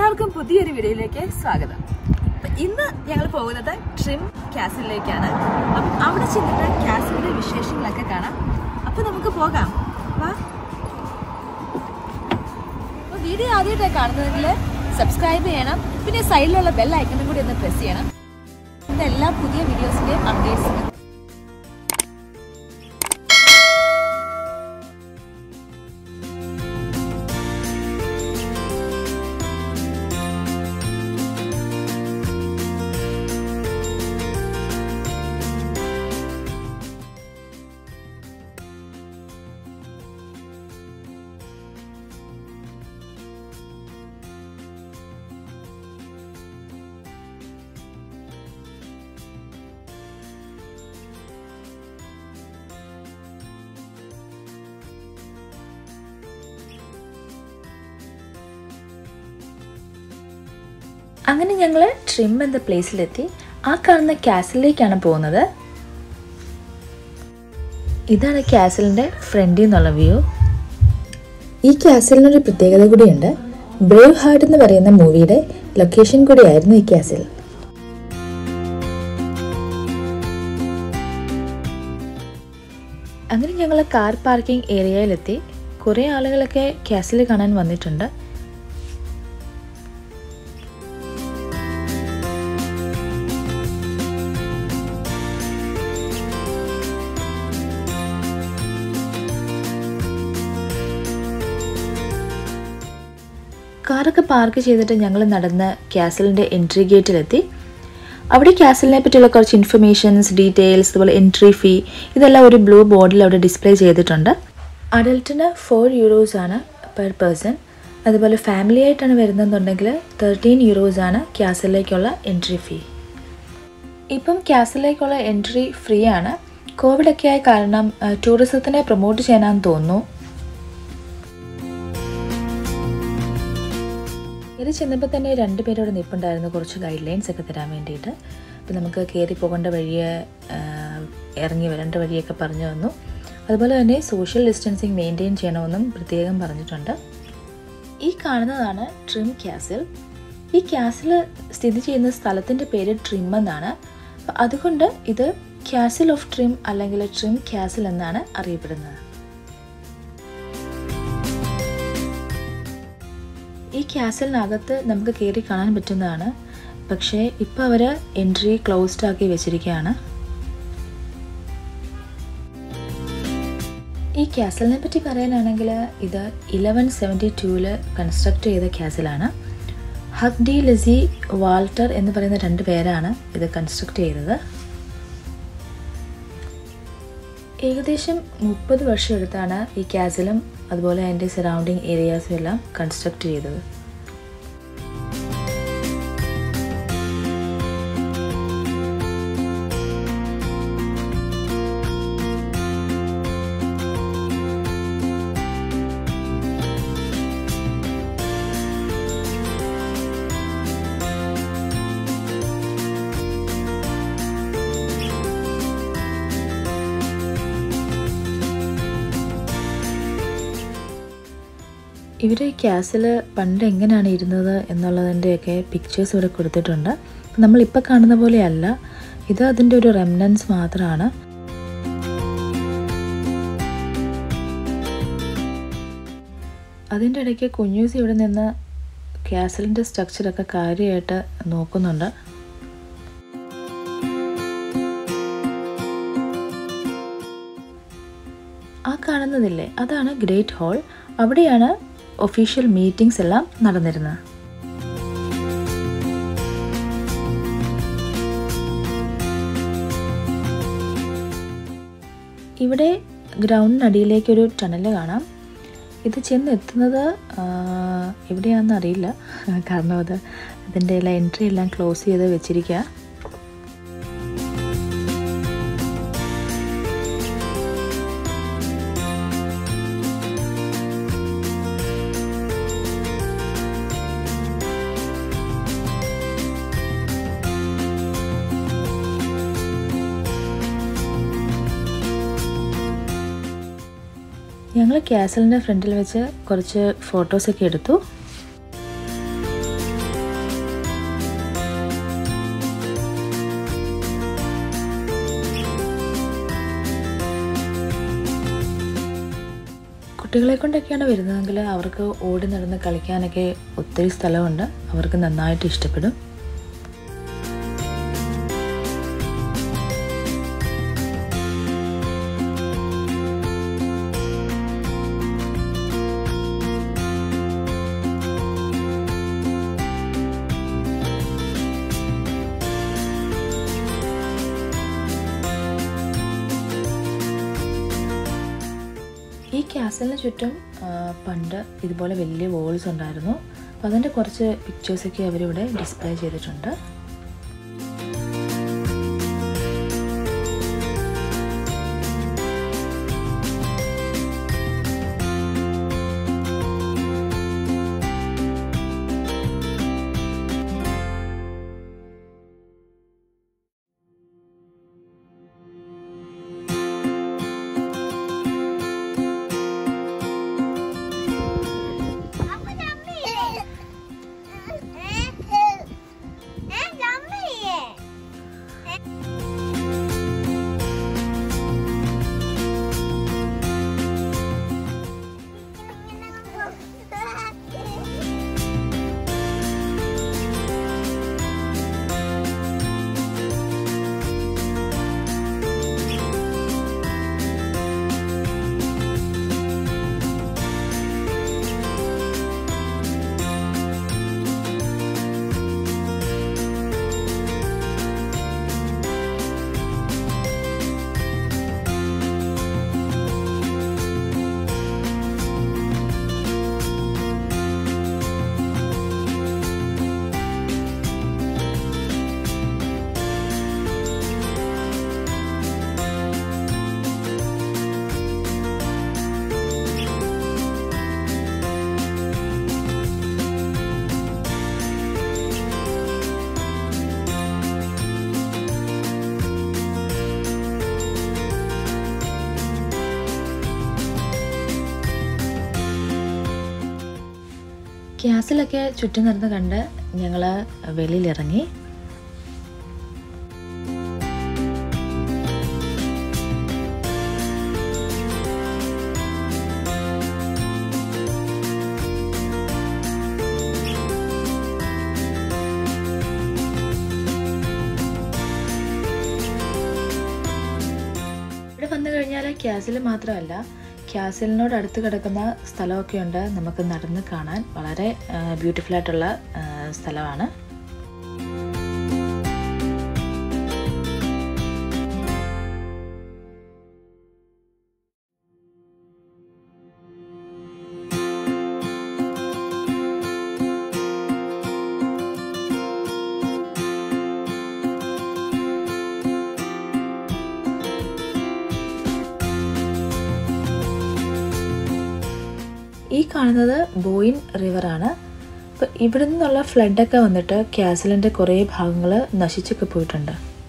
എല്ലാവർക്കും പുതിയൊരു വീഡിയോയിലേക്ക് സ്വാഗതം അപ്പൊ ഇന്ന് ഞങ്ങൾ പോകുന്നത് ട്രിം കാസിലേക്കാണ് അപ്പം അവിടെ ചെന്നിട്ട് കാസിലിന്റെ വിശേഷങ്ങളൊക്കെ കാണാം അപ്പൊ നമുക്ക് പോകാം വാ അപ്പൊ വീഡിയോ ആദ്യമായിട്ടാണ് കാണുന്നതെങ്കിൽ സബ്സ്ക്രൈബ് ചെയ്യണം പിന്നെ സൈഡിലുള്ള ബെൽ ഐക്കണും കൂടി ഒന്ന് പ്രസ് ചെയ്യണം ഇതിന്റെ എല്ലാ പുതിയ വീഡിയോസിന്റെയും അപ്ഡേറ്റ്സ് അങ്ങനെ ഞങ്ങൾ ട്രിം എന്ന പ്ലേസിലെത്തി ആ കാണുന്ന കാസിലേക്കാണ് പോകുന്നത് ഇതാണ് കാസിലിൻ്റെ ഫ്രണ്ടിൽ നിന്നുള്ള വ്യൂ ഈ കാസിലിനൊരു പ്രത്യേകത കൂടിയുണ്ട് ബ്രേവ് ഹാർട്ട് എന്ന് പറയുന്ന മൂവിയുടെ ലൊക്കേഷൻ കൂടിയായിരുന്നു ഈ കാസിൽ അങ്ങനെ ഞങ്ങൾ കാർ പാർക്കിംഗ് ഏരിയയിലെത്തി കുറേ ആളുകളൊക്കെ കാസിൽ കാണാൻ വന്നിട്ടുണ്ട് കാറൊക്കെ പാർക്ക് ചെയ്തിട്ട് ഞങ്ങൾ നടന്ന് കാസലിൻ്റെ എൻട്രി ഗേറ്റിലെത്തി അവിടെ കാസലിനെ പറ്റിയുള്ള കുറച്ച് ഇൻഫർമേഷൻസ് ഡീറ്റെയിൽസ് അതുപോലെ എൻട്രി ഫീ ഇതെല്ലാം ഒരു ബ്ലൂ ബോർഡിൽ അവിടെ ഡിസ്പ്ലേ ചെയ്തിട്ടുണ്ട് അഡൽട്ടിന് ഫോർ യൂറോസ് ആണ് പെർ പേഴ്സൺ അതുപോലെ ഫാമിലി ആയിട്ടാണ് വരുന്നതെന്നുണ്ടെങ്കിൽ തേർട്ടീൻ യൂറോസ് ആണ് കാസലിലേക്കുള്ള എൻട്രി ഫീ ഇപ്പം കാസലിലേക്കുള്ള എൻട്രി ഫ്രീ ആണ് കോവിഡൊക്കെ ആയ കാരണം ടൂറിസത്തിനെ പ്രൊമോട്ട് ചെയ്യാനാന്ന് തോന്നുന്നു ഇത് ചെന്നപ്പോൾ തന്നെ രണ്ട് പേരോട് നിൽപ്പുണ്ടായിരുന്നു കുറച്ച് ഗൈഡ് ലൈൻസ് ഒക്കെ തരാൻ വേണ്ടിയിട്ട് അപ്പോൾ നമുക്ക് കയറി പോകേണ്ട വഴിയെ ആ, ഇറങ്ങി വരേണ്ട വഴിയൊക്കെ പറഞ്ഞു തന്നു അതുപോലെ തന്നെ സോഷ്യൽ ഡിസ്റ്റൻസിങ് മെയിൻറ്റെയിൻ ചെയ്യണമെന്നും പ്രത്യേകം പറഞ്ഞിട്ടുണ്ട് ഈ കാണുന്നതാണ് ട്രിം ക്യാസിൽ ഈ ക്യാസിൽ സ്ഥിതി ചെയ്യുന്ന സ്ഥലത്തിൻ്റെ പേര് ട്രിം എന്നാണ് അപ്പോൾ അതുകൊണ്ട് ഇത് ക്യാസിൽ ഓഫ് ട്രിം അല്ലെങ്കിൽ ട്രിം ക്യാസിൽ എന്നാണ് അറിയപ്പെടുന്നത് ഈ ക്യാസലിനകത്ത് നമുക്ക് കയറി കാണാൻ പറ്റുന്നതാണ് പക്ഷേ ഇപ്പോൾ അവർ എൻട്രി ക്ലോസ്ഡ് ആക്കി വെച്ചിരിക്കുകയാണ് ഈ ക്യാസലിനെ പറ്റി പറയാനാണെങ്കിൽ ഇത് ഇലവൻ സെവൻറ്റി ടൂവിൽ കൺസ്ട്രക്ട് ചെയ്ത ക്യാസലാണ് ഹക് ഡി ലിസി വാൾട്ടർ എന്ന് പറയുന്ന രണ്ട് പേരാണ് ഇത് കൺസ്ട്രക്ട് ചെയ്തത് ഏകദേശം മുപ്പത് വർഷം എടുത്താണ് ഈ കാസിലും അതുപോലെ അതിൻ്റെ സറൗണ്ടിങ് ഏരിയാസും എല്ലാം കൺസ്ട്രക്ട് ചെയ്തത് ഇവർ ഈ ക്യാസിൽ പണ്ട് എങ്ങനെയാണ് ഇരുന്നത് എന്നുള്ളതിൻ്റെയൊക്കെ പിക്ചേഴ്സ് ഇവിടെ കൊടുത്തിട്ടുണ്ട് നമ്മളിപ്പോൾ കാണുന്ന പോലെയല്ല ഇത് അതിൻ്റെ ഒരു റെമനൻസ് മാത്രമാണ് അതിൻ്റെ ഇടയ്ക്ക് കുഞ്ഞൂസി ഇവിടെ നിന്ന് ക്യാസലിൻ്റെ സ്ട്രക്ചറൊക്കെ കാര്യമായിട്ട് നോക്കുന്നുണ്ട് ആ കാണുന്നതില്ലേ അതാണ് ഗ്രേറ്റ് ഹാൾ അവിടെയാണ് ഒഫീഷ്യൽ മീറ്റിംഗ്സ് എല്ലാം നടന്നിരുന്നത് ഇവിടെ ഗ്രൗണ്ടിനടിയിലേക്കൊരു ടണൽ കാണാം ഇത് ചെന്ന് എത്തുന്നത് എവിടെയാണെന്ന് അറിയില്ല കാരണം അത് അതിൻ്റെ എല്ലാം എൻട്രി എല്ലാം ക്ലോസ് ചെയ്ത് വെച്ചിരിക്കുക ഞങ്ങൾ കാസലിൻ്റെ ഫ്രണ്ടിൽ വെച്ച് കുറച്ച് ഫോട്ടോസൊക്കെ എടുത്തു കുട്ടികളെ കൊണ്ടൊക്കെയാണ് വരുന്നതെങ്കിൽ അവർക്ക് ഓടി നടന്ന് കളിക്കാനൊക്കെ ഒത്തിരി സ്ഥലമുണ്ട് അവർക്ക് നന്നായിട്ട് ഇഷ്ടപ്പെടും ഈ ക്യാസലിന് ചുറ്റും ആ, പണ്ട് ഇതുപോലെ വലിയ വോൾസ് ഉണ്ടായിരുന്നു അപ്പോൾ അതിൻ്റെ കുറച്ച് പിക്ചേഴ്സൊക്കെ അവരിവിടെ ഡിസ്പ്ലേ ചെയ്തിട്ടുണ്ട് Apa Yummy? Eh? Eh, Yummy? ക്യാസിലൊക്കെ ചുറ്റും നടന്ന് കണ്ട് ഞങ്ങൾ വെളിയിലിറങ്ങി ഇവിടെ വന്നു കഴിഞ്ഞാൽ ക്യാസിൽ മാത്രമല്ല ക്യാസിലിനോട് അടുത്ത് കിടക്കുന്ന സ്ഥലമൊക്കെ ഉണ്ട് നമുക്ക് നടന്ന് കാണാൻ വളരെ ബ്യൂട്ടിഫുൾ ആയിട്ടുള്ള ആ, സ്ഥലമാണ് ഈ കാണുന്നത് ബോയിൻ റിവറാണ് അപ്പോൾ ഇവിടെ നിന്നുള്ള ഫ്ലഡൊക്കെ വന്നിട്ട് ക്യാസലിൻ്റെ കുറേ ഭാഗങ്ങൾ നശിച്ചൊക്കെ പോയിട്ടുണ്ട്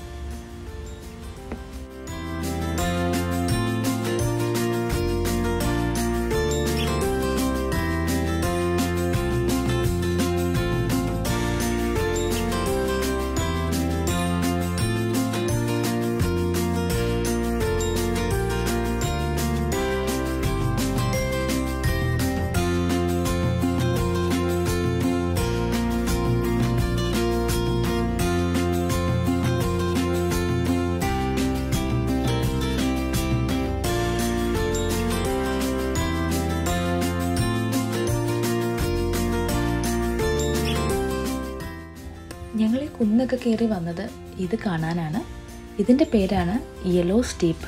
ഞങ്ങൾ ഈ കുന്നൊക്കെ കയറി വന്നത് ഇത് കാണാനാണ് ഇതിൻ്റെ പേരാണ് യെല്ലോ സ്റ്റീപ്പ്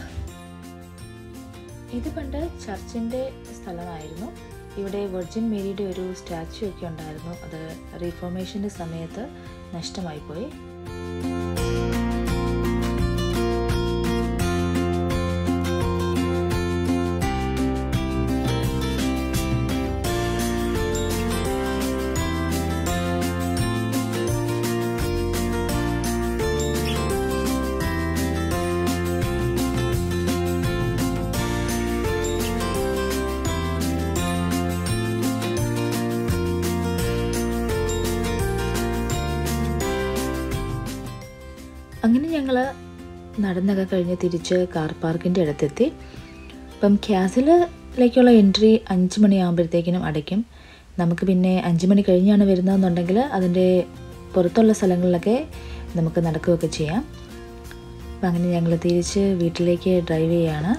ഇത് പണ്ട് ചർച്ചിൻ്റെ സ്ഥലമായിരുന്നു ഇവിടെ വെർജിൻ മേരിയുടെ ഒരു സ്റ്റാച്ചു ഒക്കെ ഉണ്ടായിരുന്നു അത് റീഫോർമേഷൻ്റെ സമയത്ത് നഷ്ടമായി പോയി അങ്ങനെ ഞങ്ങൾ നടന്നൊക്കെ കഴിഞ്ഞ് തിരിച്ച് കാർ പാർക്കിൻ്റെ അടുത്തെത്തി അപ്പം ക്യാസിൽ ലേക്കുള്ള എൻട്രി അഞ്ച് മണിയാകുമ്പോഴത്തേക്കിനും അടയ്ക്കും നമുക്ക് പിന്നെ അഞ്ച് മണി കഴിഞ്ഞാണ് വരുന്നതെന്നുണ്ടെങ്കിൽ അതിൻ്റെ പുറത്തുള്ള സ്ഥലങ്ങളിലൊക്കെ നമുക്ക് നടക്കുകയൊക്കെ ചെയ്യാം അപ്പം അങ്ങനെ ഞങ്ങൾ തിരിച്ച് വീട്ടിലേക്ക് ഡ്രൈവ് ചെയ്യാണ്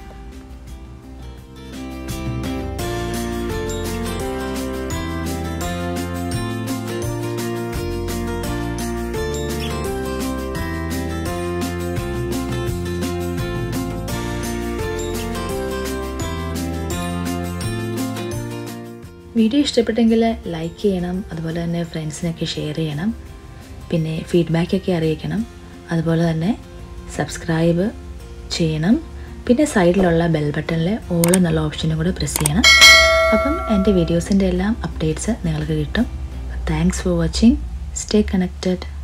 വീഡിയോ ഇഷ്ടപ്പെട്ടെങ്കിൽ ലൈക്ക് ചെയ്യണം അതുപോലെ തന്നെ ഫ്രണ്ട്സിനൊക്കെ ഷെയർ ചെയ്യണം പിന്നെ ഫീഡ്ബാക്കൊക്കെ അറിയിക്കണം അതുപോലെ തന്നെ സബ്സ്ക്രൈബ് ചെയ്യണം പിന്നെ സൈഡിലുള്ള ബെൽ ബട്ടണിൽ ഓൾ എന്നുള്ള ഓപ്ഷനും കൂടെ പ്രസ് ചെയ്യണം അപ്പം എൻ്റെ വീഡിയോസിൻ്റെ എല്ലാം അപ്ഡേറ്റ്സ് നിങ്ങൾക്ക് കിട്ടും thanks for watching stay connected